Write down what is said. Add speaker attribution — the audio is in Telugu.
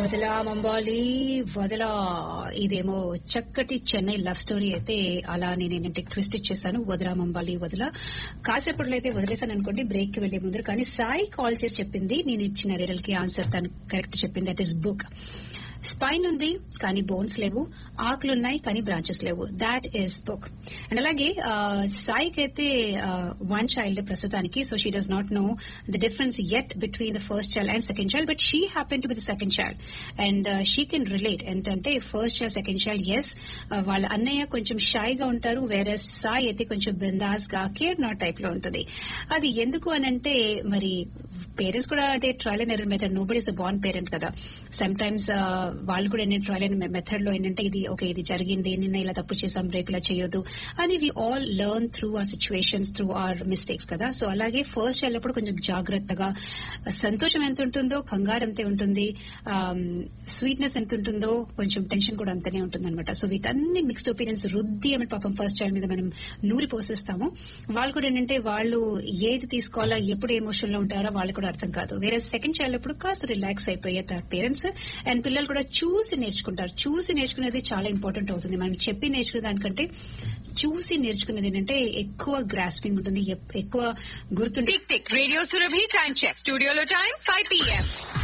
Speaker 1: వదలా మంబాలి వదలా ఇదేమో చక్కటి చెన్నై లవ్ స్టోరీ అయితే అలా నేను ఏంటంటే ట్విస్ట్ ఇచ్చేసాను వదలా మంబాలి వదలా కాసేపట్లో అయితే వదిలేసాను అనుకోండి బ్రేక్ కి వెళ్లే ముందు కానీ సాయి కాల్ చేసి చెప్పింది నేను ఇచ్చిన రిడల్ కి ఆన్సర్ తను కరెక్ట్ చెప్పింది దట్ ఇస్ బుక్ స్పైన్ ఉంది కానీ బోన్స్ లేవు ఆకులు ఉన్నాయి కానీ బ్రాంచెస్ లేవు దాట్ ఈస్ బుక్ అండ్ అలాగే సాయికి అయితే వన్ చైల్డ్ ప్రస్తుతానికి so she does not know the difference at between the first child and second child but she happen to be the second child and she can relate ఏంటంటే ఫస్ట్ చైల్డ్ సెకండ్ చైల్డ్ ఎస్ వాళ్ళ అన్నయ్య కొంచెం షైగా ఉంటారు వేరే సాయి అయితే కొంచెం బిందాస్ గా కేర్ నాట్ టైప్ లో ఉంటుంది అది ఎందుకు అనంటే మరి పేరెంట్స్ కూడా అంటే trial and error method nobody's born parent కదా సమ్ టైమ్స్ వాళ్ళు కూడా ఏంటంటే ట్రయల్ అండ్ మెథడ్ లో ఏంటంటే ఇది ఓకే ఇది జరిగింది నిన్న ఇలా తప్పు చేసాం రేపు ఇలా చేయొద్దు అని we all learn through our situations through our mistakes కదా సో అలాగే ఫస్ట్ వెళ్ళినప్పుడు కొంచెం జాగ్రత్తగా సంతోషం ఎంత ఉంటుందో కంగారు అంతే ఉంటుంది స్వీట్నెస్ ఎంత ఉంటుందో కొంచెం టెన్షన్ కూడా అంతనే ఉంటుంది అనమాట సో వీటన్ని మిక్స్డ్ ఒపీనియన్స్ రుద్ది అని పాపం ఫస్ట్ చైల్డ్ మీద మనం నూరి పోసేస్తాము వాళ్ళు కూడా ఏంటంటే వాళ్ళు ఏది తీసుకోవాలా ఎప్పుడు ఎమోషన్ లో ఉంటారో వాళ్ళు కూడా అర్థం కాదు వేరే సెకండ్ చైల్డ్ అప్పుడు కాస్త రిలాక్స్ అయిపోయారు పేరెంట్స్ అండ్ పిల్లలు కూడా చూసి నేర్చుకుంటారు చూసి నేర్చుకునేది చాలా ఇంపార్టెంట్ అవుతుంది మనం చెప్పి నేర్చుకునే దానికంటే చూసి నేర్చుకునేది ఏంటంటే ఎక్కువ గ్రాస్పింగ్ ఉంటుంది ఎక్- ఎక్కువ గుర్తుంటే
Speaker 2: tick tick radio Surabhi time check స్టూడియోలో టైం ఫైవ్ పిఎం